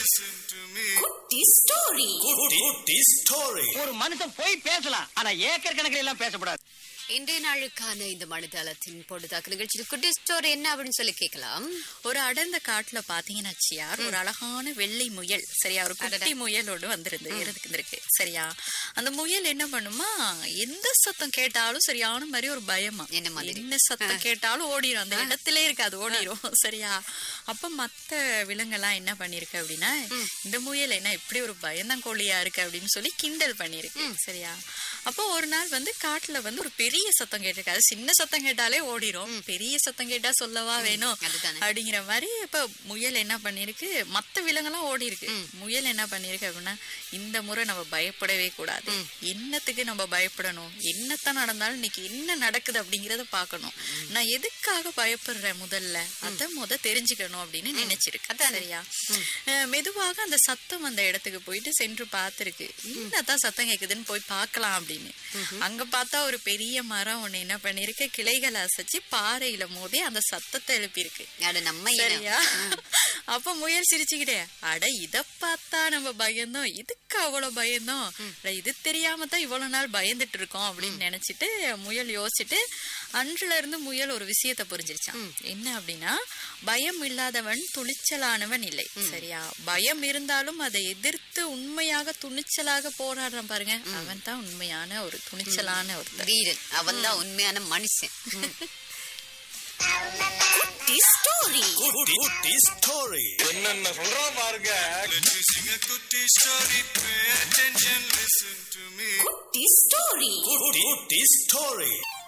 listen to me. குட்டி story குட்டி story ஒரு மனுஷன் போய் பேசலாம் ஆனா ஏக்கர் கணக்கில் எல்லாம் பேசக்கூடாது இன்றைய நாளுக்கான இந்த மனதளத்தின் பொழுதாக்கு நிகழ்ச்சியில் குட்டி ஸ்டோரி என்ன அப்படின்னு சொல்லி கேட்கலாம் ஒரு அடர்ந்த காட்டுல பாத்தீங்கன்னா சியார் ஒரு அழகான வெள்ளை முயல் சரியா ஒரு குட்டி முயலோடு வந்திருந்து இருந்திருக்கு சரியா அந்த முயல் என்ன பண்ணுமா எந்த சத்தம் கேட்டாலும் சரியான மாதிரி ஒரு பயமா என்ன மாதிரி? என்ன சத்தம் கேட்டாலும் ஓடிரும் அந்த இடத்திலே இருக்காது ஓடிரும் சரியா அப்ப மத்த விலங்கெல்லாம் என்ன பண்ணிருக்கு அப்படின்னா இந்த முயல் என்ன இப்படி ஒரு பயந்தாங்கோழியா இருக்கு அப்படின்னு சொல்லி கிண்டல் பண்ணிருக்கு சரியா அப்போ ஒரு நாள் வந்து காட்டுல வந்து ஒரு பெரிய சத்தம் கேட்டிருக்கு அது சின்ன சத்தம் கேட்டாலே ஓடிரும் பெரிய சத்தம் கேட்டா சொல்லவா வேணும் அதுதானே. அப்படிங்கிற மாதிரி இப்ப முயல் என்ன பண்ணிருக்கு மத்த விலங்கெல்லாம் ஓடி இருக்கு முயல் என்ன பண்ணிருக்கு அப்படின்னா இந்த முறை நம்ம பயப்படவே கூடாது என்னத்துக்கு நம்ம பயப்படணும் என்னத்தான் நடந்தாலும் இன்னைக்கு என்ன நடக்குது அப்படிங்கறத பார்க்கணும் நான் எதுக்காக பயப்படுறேன் முதல்ல அத முத தெரிஞ்சுக்கணும் அப்படின்னு நினைச்சிருக்கு சரியா அஹ் மெதுவாக அந்த சத்தம் அந்த இடத்துக்கு போயிட்டு சென்று பார்த்திருக்கு என்னதான் சத்தம் கேக்குதுன்னு போய் பார்க்கலாம் அப்படின்னு அங்க பார்த்தா ஒரு பெரிய மரம் ஒண்ணு என்ன பண்ணிருக்கு கிளைகளை அசைச்சு பாறையில மோதி அந்த சத்தத்தை எழுப்பியிருக்கு அட நம்ம இனம். சரியா அப்ப முயல் சிரிச்சுக்கிட்டே அட இத பார்த்தா நம்ம பயந்தோம் இதுக்கு அவ்வளவு பயந்தோம் அட, இது தெரியாம தான் இவ்வளவு நாள் பயந்துட்டு இருக்கோம் அப்படின்னு நினைச்சிட்டு முயல் யோசிச்சுட்டு அன்றுல இருந்து முயல் ஒரு விஷயத்த புரிஞ்சிருச்சான் என்ன அப்படின்னா பயம் இல்லாதவன் துணிச்சலானவன் இல்லை சரியா பயம் இருந்தாலும் அதை எதிர்த்து உண்மையாக துணிச்சலாக போராடுறான் பாருங்க அவன் தான் உண்மையான ஒரு துணிச்சலான ஒருத்தர் வீரன் அவன் தான் உண்மையான மனுஷன் குட்டி ஸ்டோரி என்னென்ன சொல்றான் பாருங்க Let me sing a kutti story. Pay attention, listen to me. குட்டி ஸ்டோரி